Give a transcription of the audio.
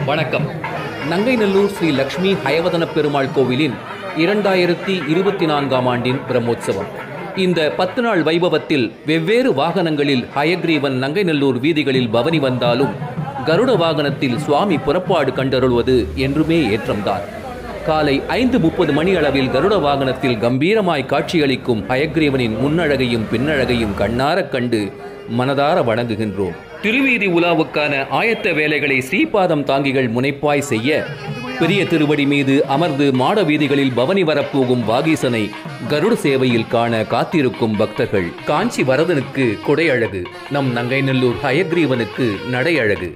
வணக்கம் நங்கைநல்லூர் ஸ்ரீ லக்ஷ்மி ஹயவதன பெருமாள் கோவிலின் இரண்டாயிரத்தி இருபத்தி நான்காம் ஆண்டின் பிரம்மோற்சவம் இந்த பத்து நாள் வைபவத்தில் வெவ்வேறு வாகனங்களில் ஹயக்ரீவன் நங்கைநல்லூர் வீதிகளில் பவனி வந்தாலும் கருட வாகனத்தில் சுவாமி புறப்பாடு கண்டருள்வது என்றுமே ஏற்றம்தான் காலை ஐந்து முப்பது மணி அளவில் கருட வாகனத்தில் கம்பீரமாய் காட்சியளிக்கும் ஹயக்ரீவனின் முன்னழகையும் பின்னழகையும் கண்ணாரக் கண்டு மனதார வணங்குகின்றோம் திருவீதி உலாவுக்கான ஆயத்த வேலைகளை ஸ்ரீபாதம் தாங்கிகள் முனைப்பாய் செய்ய பெரிய திருவடி மீது அமர்ந்து மாட வீதிகளில் பவனி வரப்போகும் வாகீசனை கருட சேவையில் காண காத்திருக்கும் பக்தர்கள் காஞ்சி வரதனுக்கு கொடையழகு நம் நங்கைநல்லூர் ஹயக்ரீவனுக்கு நடையழகு